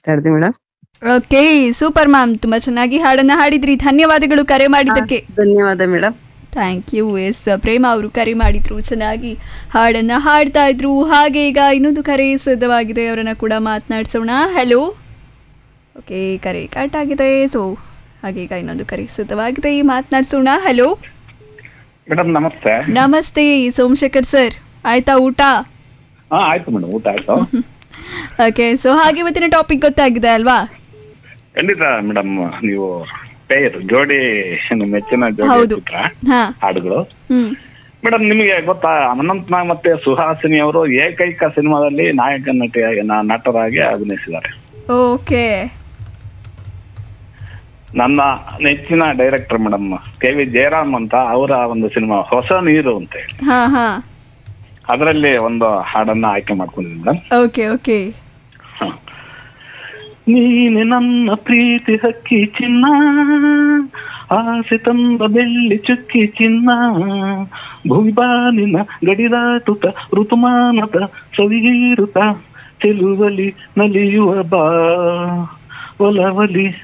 ಮಾತಾಡಿದೆ madam okay super ma'am ತುಂಬಾ ಚೆನ್ನಾಗಿ ಹಾಡನ್ನ ಹಾಡಿದ್ರಿ ಧನ್ಯವಾದಗಳು ಕರೆ ಮಾಡಿದ್ದಕ್ಕೆ ಧನ್ಯವಾದ madam thank you S Prema ಅವರು ಕರೆ ಮಾಡಿದ್ರು ಚೆನ್ನಾಗಿ ಹಾಡನ್ನ ಹಾಡ್ತಾ ಇದ್ರು ಹಾಗೆ ಈಗ ಇನ್ನೊಂದು ಕರೆ ಸಿದ್ಧವಾಗಿದೆ ಅವರನ್ನ ಕೂಡ ಮಾತನಾಡಿಸೋಣ ಹಲೋ ಓಕೆ ಕರೆ ಕಟ್ ಆಗಿದೆ ಸೊ ಹಾಗೆ ಈಗ ಇನ್ನೊಂದು ಕರೆ ಸಿದ್ಧವಾಗಿದೆ ಮಾತನಾಡಿಸೋಣ ಹಲೋ ಮೇಡಮ್ ನಮಸ್ತೆ ನಮಸ್ತೆ ಸೋಮಶೇಖರ್ ಸರ್ ಆಯ್ತಾ ಊಟ ಹಾ ಆಯ್ತು ಮೇಡಮ್ ಊಟ ಆಯ್ತು ಓಕೆ ಸೊ ಹಾಗೆ ಇವತ್ತಿನ ಟಾಪಿಕ್ ಗೊತ್ತಾಗಿದೆ ಅಲ್ವಾ ಖಂಡಿತ ಮೇಡಮ್ ನೀವು ಪೇರ್ ಜೋಡಿ ನಿಮ್ಮ ಮೆಚ್ಚಿನ ಜೋಡಿ ಹೌದು. ಚಿತ್ರ ಹಾ ಹಾಡುಗಳು ಹ್ಮ್ ಮೇಡಮ್ ನಿಮಗೆ ಗೊತ್ತಾ ಅನಂತ್ನಾಗ್ ಮತ್ತೆ ಸುಹಾಸಿನಿ ಅವರು ಏಕೈಕ ಸಿನಿಮಾದಲ್ಲಿ ನಾಯಕ ನಟಿಯಾಗಿ ನ- ನಟರಾಗಿ ಅಭಿನಯಿಸಿದ್ದಾರೆ ಓಕೆ ನನ್ನ ನೆಚ್ಚಿನ director madam K V Jayaram ಅಂತ ಅವರ ಒಂದು ಸಿನಿಮಾ ಹೊಸ ನೀರು ಅಂತ ಹೇಳಿ ಹಾ ಹಾ ಅದರಲ್ಲಿ ಒಂದು ಹಾಡನ್ನ ಆಯ್ಕೆ ಮಾಡ್ಕೊಂಡಿದ್ದೀನಿ ಮೇಡಮ್ ಓಕೆ ಓಕೆ ನೀನೆ ನನ್ನ ಪ್ರೀತಿ ಹಕ್ಕಿ ಚಿನ್ನ ಆಸೆ ತಂದ ಬೆಳ್ಳಿ ಚುಕ್ಕಿ ಚಿನ್ನ ಭೂಮಿಬಾನಿನ ಗಡಿದಾಟುತ್ತ ಋತುಮಾನದ ಸವಿಗೀರುತ್ತ ಚೆಲುವಲಿ ನಲಿಯುವ ಬಾ ಒಲವಲಿ